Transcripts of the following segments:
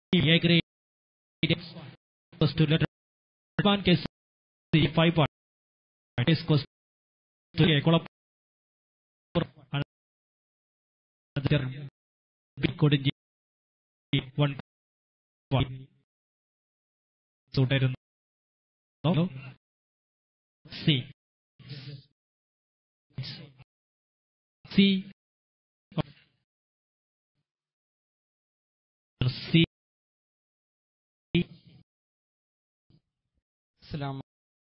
A grade equals to letter one case C five point is equals to A column another B code G one point സൂട്ടായിരുന്നു C C C السلام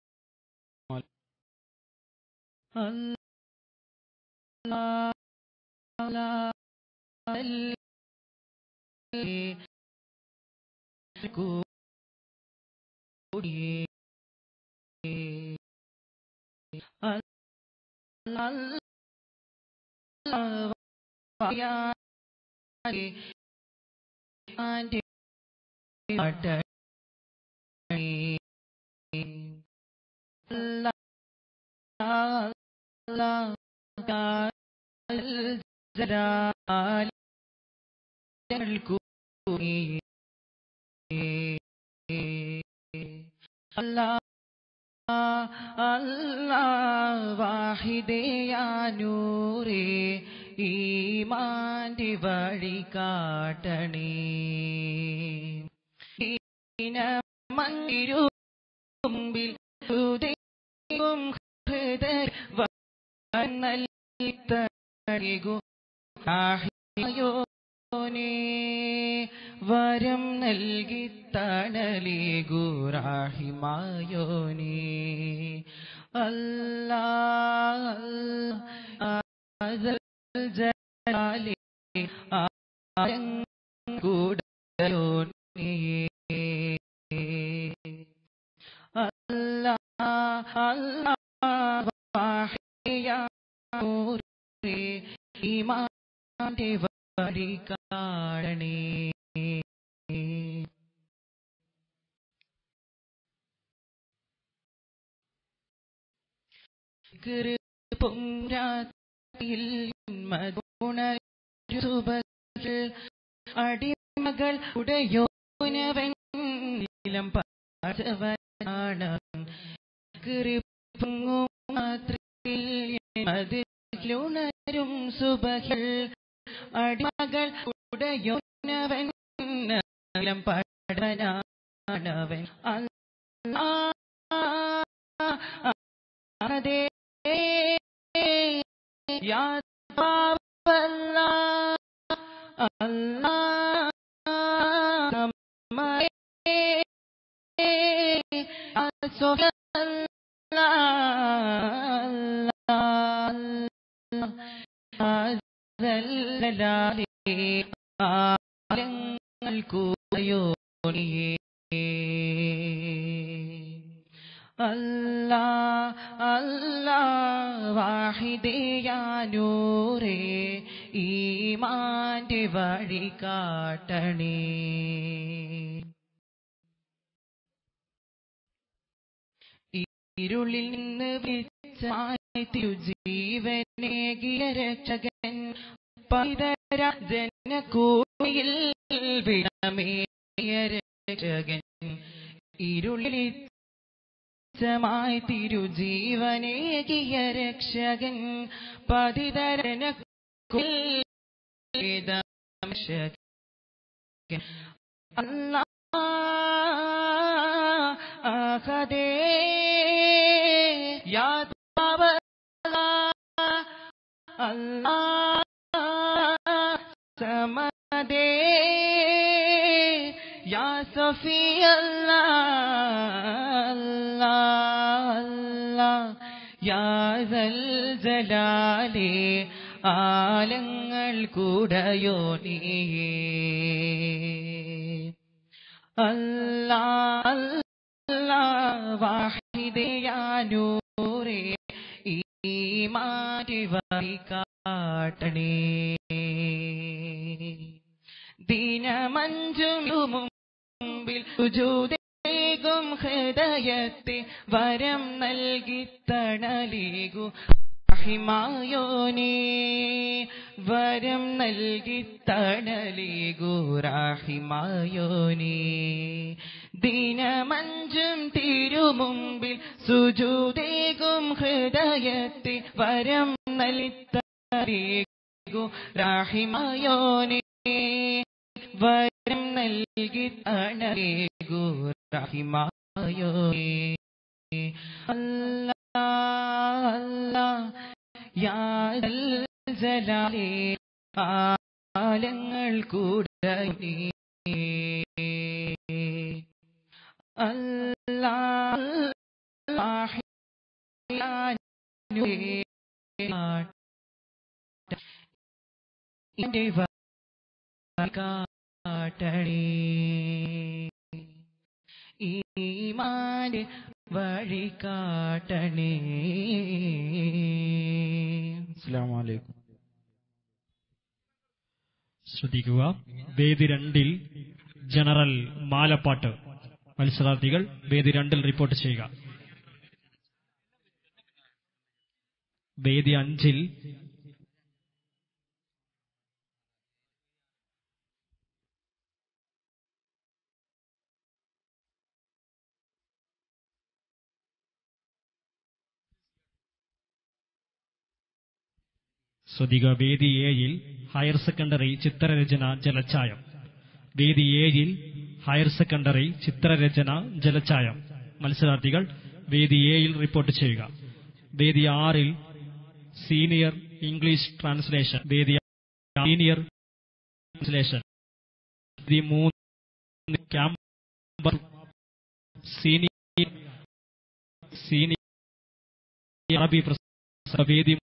വാഹിദയാനൂറേ ഈമാന്റെ വഴി കാട്ടണേ മന്ദിരുമ്പിൽ ഹൃദയം ഹൃദയ നൽകു ആഹിയോനേ വരം നൽകി തണലേകു റാഹിമായോനേ അല്ലാ അസൽ ജലാലേ കൂടയോനേ അല്ലാ അല്ലാ വാഹിയാനൂറേ ഈമാന്റെ വഴി കാണണേ പൊങ്കാത്തിൽ മധുണരുസുബൽ അടിമകൾ ഉടയോനവൻ നിലം പാചവനാണ് കൃപങ്ങും മാത്രയിൽ മതിലുണരും സുബകൾ അടിമകൾ ഉടയോനവൻ നിലം പാടനാണവൻ അല്ലാ അതേ യാ അല്ലാ അല്ലാ നമ്മെ അല്ലാ അല്ലാ ആലങ്ങൾ കൂടയോനിയേ അല്ലാ അല്ലാ വാഹിദയാനൂറേ ഈമാന്റെ വഴി കാട്ടണേ ഇരുളിൽ നിന്ന് വിളിച്ചായി തിരുജീവനേകിയ രക്ഷകൻ പൈതര ജനകൂടിയിൽ വിടമേയ രക്ഷകൻ ഇരുളിൽ മായി തിരുജീവനേകിയ രക്ഷകൻ പതിതരന അല്ലാ അഹദേ യാ അല്ലാ സമദേ യാ സഫി അല്ലാ അല്ലാ അല്ലാ യാ സൽ ജലാലേ ആലങ്ങൾ കൂടയോ നീയേ അല്ലാ അല്ലാ വാഹിദയാനൂറേ ഈമാരി വഴി കാട്ടണേ ദിനമഞ്ചും മുമ്പിൽ ഹൃദയത്തെ വരം നൽകി തണലേകു റാഹിമായോനേ വരം നൽകി തണലേകു റാഹിമായോനേ ദിനമഞ്ചും തിരുമുമ്പിൽ സുജൂദേകും ഹൃദയത്തെ വരം നൽകു റാഹിമായോനേ വരം നൽകി തണലേകു റാഹിമായോനേ അല്ലാ അല്ലാ യാ ജൽ ജലാലേ ആലങ്ങൾ കൂടെ അല്ലാ അല്ലാഹ് യാ നൂറേ എന്റെ കാട്ടണേ ഈമാന്റെ വഴി കാട്ടണേ അസ്സാം വലൈക്കും ശ്രദ്ധിക്കുക വേദി രണ്ടിൽ ജനറൽ മാലപ്പാട്ട് മത്സരാർത്ഥികൾ വേദി രണ്ടിൽ റിപ്പോർട്ട് ചെയ്യുക വേദി അഞ്ചിൽ ശ്രദ്ധിക വേദി ഏഴിൽ ഹയർ സെക്കൻഡറി ചിത്രരചന ജലച്ചായം വേദി ഏഴിൽ ഹയർ സെക്കൻഡറി ചിത്രരചന ജലച്ചായം മത്സരാർത്ഥികൾ വേദി ഏഴിൽ റിപ്പോർട്ട് ചെയ്യുക വേദി ആറിൽ സീനിയർ ഇംഗ്ലീഷ് ട്രാൻസ്ലേഷൻ വേദി സീനിയർ ട്രാൻസ്ലേഷൻ വേദി മൂന്ന് ക്യാമ്പർ സീനിയർ സീനിയർ അറബി പ്രസ- വേദി